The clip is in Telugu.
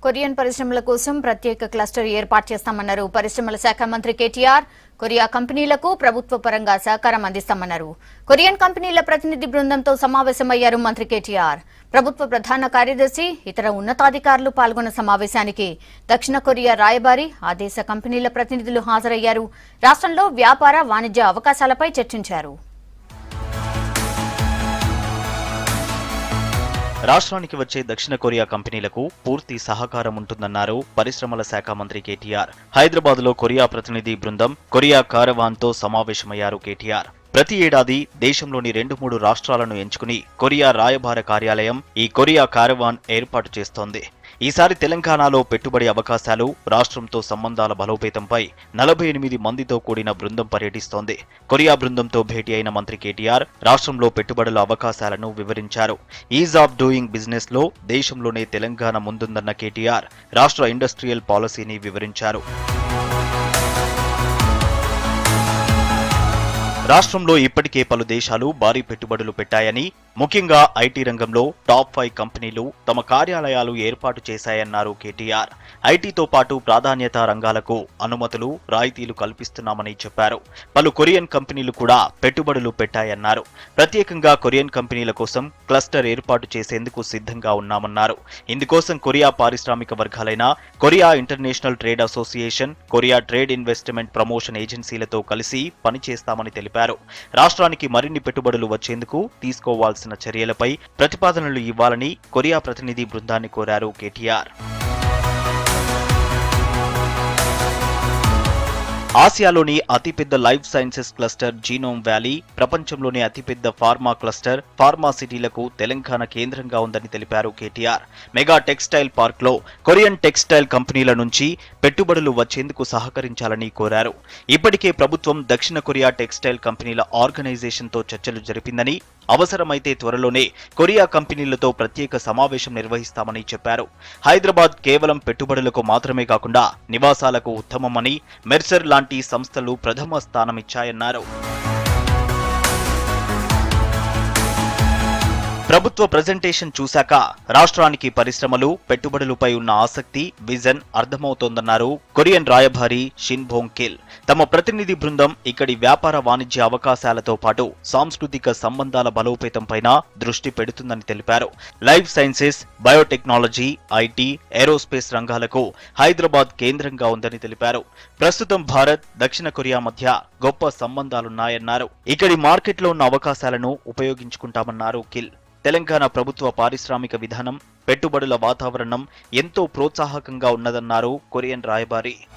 కొరియన్ పరిశ్రమల కోసం ప్రత్యేక క్లస్టర్ ఏర్పాటు చేస్తామన్నారు పరిశ్రమల శాఖ మంత్రి కేటీఆర్ కొరియా కంపెనీలకు ప్రభుత్వ పరంగా సహకారం అందిస్తామన్నారు కొరియన్ కంపెనీల ప్రతినిధి బృందంతో సమావేశమయ్యారు మంత్రి కేటీఆర్ ప్రభుత్వ ప్రధాన కార్యదర్శి ఇతర ఉన్నతాధికారులు పాల్గొన్న సమావేశానికి దక్షిణ కొరియా రాయబారి ఆ దేశ కంపెనీల ప్రతినిధులు హాజరయ్యారు రాష్ట్రంలో వ్యాపార వాణిజ్య అవకాశాలపై చర్చించారు రాష్ట్రానికి వచ్చే దక్షిణ కొరియా కంపెనీలకు పూర్తి సహకారం ఉంటుందన్నారు పరిశ్రమల శాఖ మంత్రి కేటీఆర్ హైదరాబాద్ లో కొరియా ప్రతినిధి బృందం కొరియా కారవాన్ తో సమావేశమయ్యారు కేటీఆర్ ప్రతి ఏడాది దేశంలోని రెండు మూడు రాష్ట్రాలను ఎంచుకుని కొరియా రాయబార కార్యాలయం ఈ కొరియా కారవాన్ ఏర్పాటు చేస్తోంది ఈసారి తెలంగాణలో పెట్టుబడి అవకాశాలు రాష్ట్రంతో సంబంధాల బలోపేతంపై నలభై ఎనిమిది మందితో కూడిన బృందం పర్యటిస్తోంది కొరియా బృందంతో భేటీ అయిన మంత్రి కేటీఆర్ రాష్ట్రంలో పెట్టుబడుల అవకాశాలను వివరించారు ఈజ్ ఆఫ్ డూయింగ్ బిజినెస్ లో దేశంలోనే తెలంగాణ ముందుందన్న కేటీఆర్ రాష్ట్ర ఇండస్ట్రియల్ పాలసీని వివరించారు రాష్ట్రంలో ఇప్పటికే పలు దేశాలు భారీ పెట్టుబడులు పెట్టాయని ముఖ్యంగా ఐటీ రంగంలో టాప్ ఫైవ్ కంపెనీలు తమ కార్యాలయాలు ఏర్పాటు చేశాయన్నారు కేటీఆర్ ఐటీతో పాటు ప్రాధాన్యత రంగాలకు అనుమతులు రాయితీలు కల్పిస్తున్నామని చెప్పారు పలు కొరియన్ కంపెనీలు కూడా పెట్టుబడులు పెట్టాయన్నారు ప్రత్యేకంగా కొరియన్ కంపెనీల కోసం క్లస్టర్ ఏర్పాటు చేసేందుకు సిద్ధంగా ఉన్నామన్నారు ఇందుకోసం కొరియా పారిశ్రామిక వర్గాలైన Korea international trade association Korea trade investment promotion ఏజెన్సీలతో కలిసి పనిచేస్తామని తెలిపారు రాష్ట్రానికి మరిన్ని పెట్టుబడులు వచ్చేందుకు తీసుకోవాల్సిన చర్యలపై ప్రతిపాదనలు ఇవ్వాలని కొరియా ప్రతినిధి బృందాన్ని కోరారు కేటీఆర్ ఆసియాలోని అతిపెద్ద life sciences cluster genome valley ప్రపంచంలోని అతిపెద్ద ఫార్మా క్లస్టర్ ఫార్మా సిటీలకు తెలంగాణ కేంద్రంగా ఉందని తెలిపారు కేటీఆర్ మెగా టెక్స్టైల్ పార్క్ లో కొరియన్ టెక్స్టైల్ కంపెనీల నుంచి పెట్టుబడులు వచ్చేందుకు సహకరించాలని కోరారు ఇప్పటికే ప్రభుత్వం దక్షిణ కొరియా టెక్స్టైల్ కంపెనీల ఆర్గనైజేషన్ తో చర్చలు జరిపిందని అవసరమైతే త్వరలోనే కొరియా కంపెనీలతో ప్రత్యేక సమావేశం నిర్వహిస్తామని చెప్పారు హైదరాబాద్ కేవలం పెట్టుబడులకు మాత్రమే కాకుండా నివాసాలకు ఉత్తమమని మెర్సర్ లాంటి సంస్థలు ప్రథమ స్థానమిచ్చాయన్నారు ప్రభుత్వ ప్రజెంటేషన్ చూశాక రాష్ట్రానికి పరిశ్రమలు పెట్టుబడులపై ఉన్న ఆసక్తి విజన్ అర్థమవుతోందన్నారు కొరియన్ రాయభారి షిన్ భోంగ్ కిల్ తమ ప్రతినిధి బృందం ఇక్కడి వ్యాపార వాణిజ్య అవకాశాలతో పాటు సాంస్కృతిక సంబంధాల బలోపేతంపైన దృష్టి పెడుతుందని తెలిపారు life sciences biotechnology IT aerospace రంగాలకు హైదరాబాద్ కేంద్రంగా ఉందని తెలిపారు ప్రస్తుతం భారత్ దక్షిణ కొరియా మధ్య గొప్ప సంబంధాలున్నాయన్నారు ఇక్కడి మార్కెట్లో ఉన్న అవకాశాలను ఉపయోగించుకుంటామన్నారు కిల్ తెలంగాణ ప్రభుత్వ పారిశ్రామిక విధానం పెట్టుబడుల వాతావరణం ఎంతో ప్రోత్సాహకంగా ఉన్నదన్నారు కొరియన్ రాయబారి